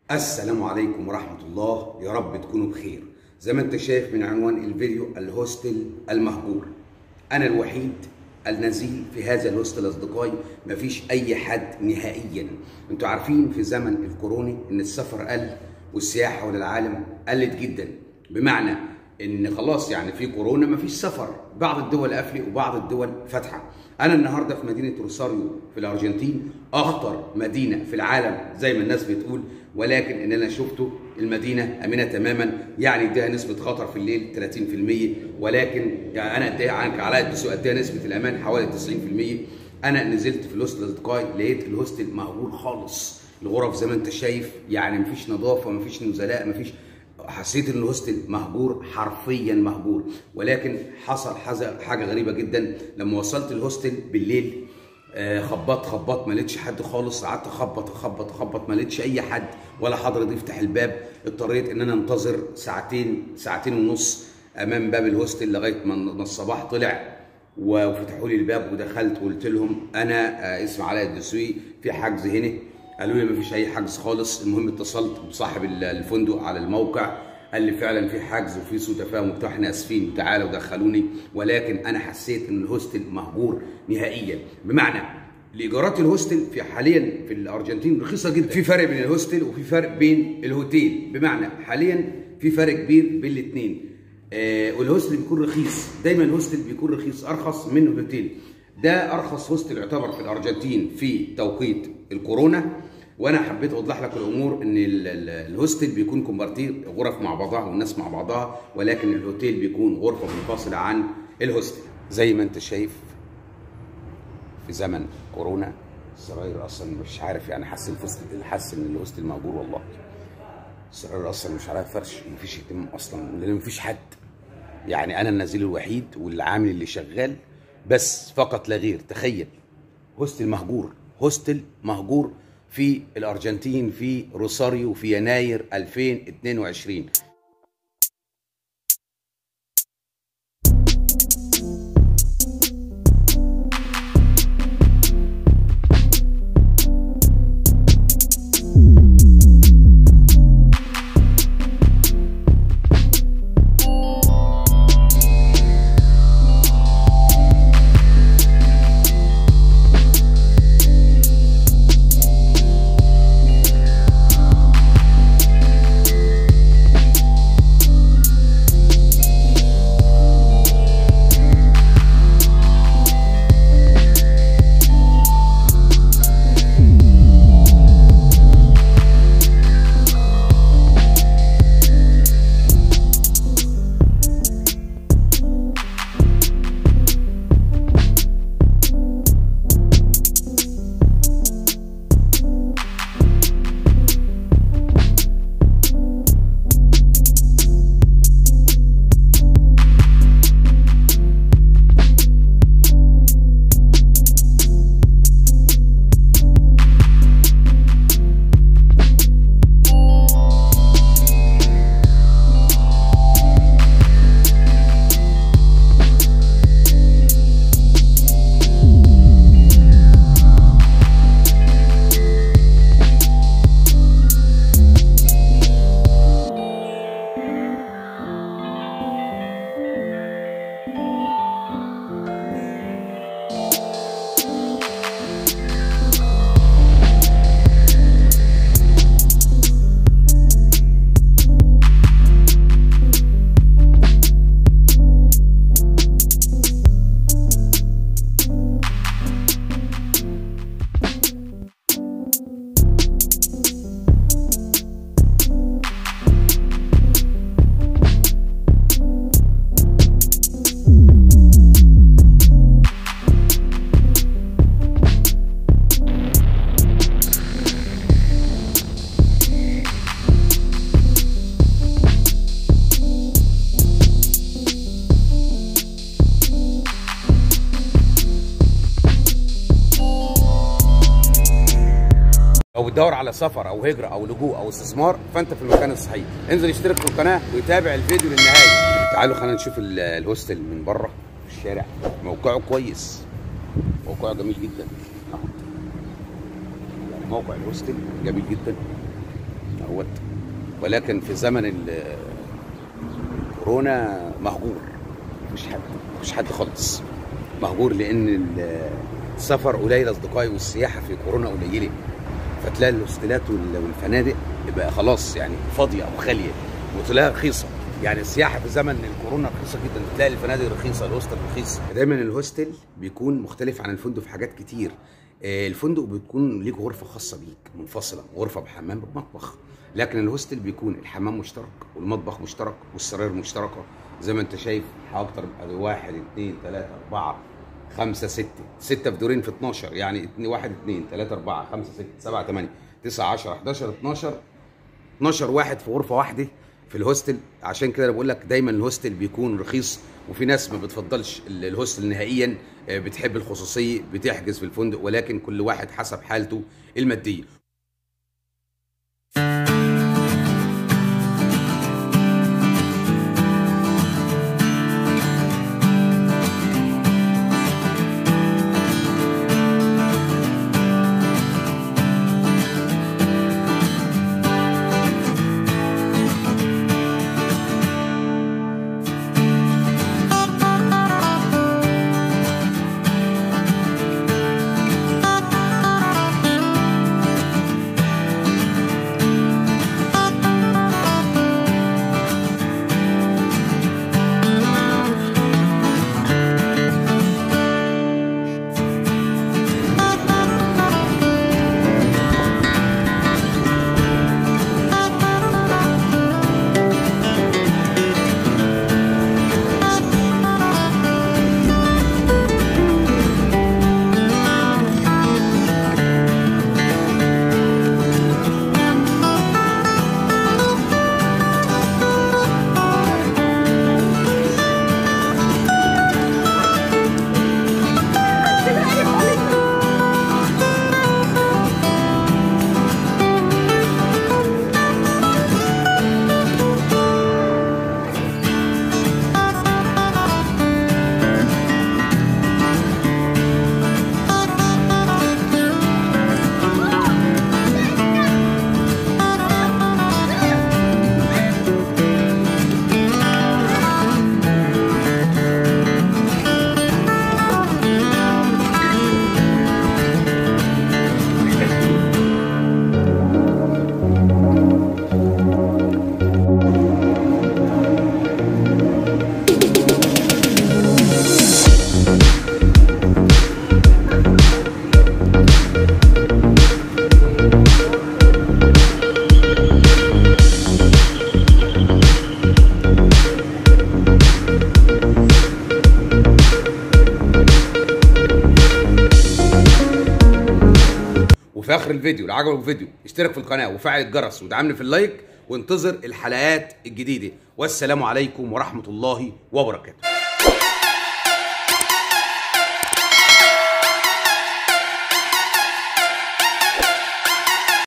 السلام عليكم ورحمة الله يا رب تكونوا بخير زي ما انت شايف من عنوان الفيديو الهوستل المهجور انا الوحيد النزيل في هذا الهوستل اصدقائي مفيش اي حد نهائيا انتوا عارفين في زمن الكورونا ان السفر قل والسياحة حول العالم قلت جدا بمعنى ان خلاص يعني في كورونا مفيش سفر بعض الدول قافله وبعض الدول فاتحه انا النهارده في مدينه روساريو في الارجنتين اخطر مدينه في العالم زي ما الناس بتقول ولكن ان انا شفته المدينه امنه تماما يعني اديها نسبه خطر في الليل 30% ولكن يعني انا اديها عنك علاء الدسوق اديها نسبه الامان حوالي 90% انا نزلت في الهوستل اصدقائي لقيت الهوستل مهجور خالص الغرف زي ما انت شايف يعني مفيش نظافه مفيش نزلاء مفيش حسيت ان الهوستل مهجور حرفيا مهجور ولكن حصل حاجه غريبه جدا لما وصلت الهوستل بالليل خبطت خبطت ما لقيتش حد خالص قعدت اخبط اخبط اخبط ما لقيتش اي حد ولا حضرتك يفتح الباب اضطريت ان انا انتظر ساعتين ساعتين ونص امام باب الهوستل لغايه ما الصباح طلع وفتحوا لي الباب ودخلت وقلت لهم انا اسمي علاء الدسوقي في حجز هنا قالوا لي مفيش اي حجز خالص المهم اتصلت بصاحب الفندق على الموقع قال لي فعلا في حجز وفي سوء تفاهم وبتاع احنا اسفين تعالوا دخلوني ولكن انا حسيت ان الهوستل مهجور نهائيا بمعنى الايجارات الهوستل في حاليا في الارجنتين رخيصه جدا في فرق بين الهوستل وفي فرق بين الهوتيل بمعنى حاليا في فرق كبير بين الاثنين آه والهوستل بيكون رخيص دايما الهوستل بيكون رخيص ارخص من الهوتيل ده ارخص هوستل يعتبر في الارجنتين في توقيت الكورونا وانا حبيت اوضح لك الامور ان الهوستل بيكون كومبارتير غرف مع بعضها والناس مع بعضها ولكن الهوتيل بيكون غرفه منفصله عن الهوستل زي ما انت شايف في زمن كورونا السراير اصلا مش عارف يعني حاسس الفصل حاسس ان الهوستل موجود والله السراير اصلا مش عارف فرش مفيش اهتمام اصلا لان مفيش حد يعني انا النزيل الوحيد والعامل اللي شغال بس فقط لا غير تخيل هوستل مهجور هوستل مهجور في الارجنتين في روساريو في يناير 2022 لو بتدور على سفر او هجره او لجوء او استثمار فانت في المكان الصحيح انزل اشترك في القناه وتابع الفيديو للنهايه تعالوا خلينا نشوف ال- الهوستل من بره في الشارع موقعه كويس موقعه جميل جدا أهو. يعني موقع الهوستل جميل جدا اهو دوت ولكن في زمن ال- كورونا مهجور مفيش حد مفيش حد خالص مهجور لان ال- السفر قليل اصدقائي والسياحه في كورونا قليله فتلاقي الهوستيلات وال- والفنادق بقى خلاص يعني فاضيه او خاليه وتلاقيها رخيصه يعني السياحه في زمن الكورونا رخيصه جدا تلاقي الفنادق رخيصه الهوستل رخيص دايما الهوستل بيكون مختلف عن الفندق في حاجات كتير آه، الفندق بتكون ليك غرفه خاصه بيك منفصله غرفه بحمام بمطبخ لكن الهوستل بيكون الحمام مشترك والمطبخ مشترك والسراير مشتركه زي ما انت شايف اكتر واحد اثنين ثلاثه اربعه خمسة ستة ستة في دورين في 12 يعني اتنين واحد اتنين تلاتة أربعة خمسة ستة سبعة تمانية تسعة عشرة 11 12 12 واحد في غرفة واحدة في الهوستل عشان كده انا بقول لك دايما الهوستل بيكون رخيص وفي ناس ما بتفضلش ال- الهوستل نهائيا آه، بتحب الخصوصية بتحجز في الفندق ولكن كل واحد حسب حالته المادية وفي اخر الفيديو لو عجبك الفيديو اشترك في القناه وفعل الجرس ودعمني في اللايك وانتظر الحلقات الجديده والسلام عليكم ورحمه الله وبركاته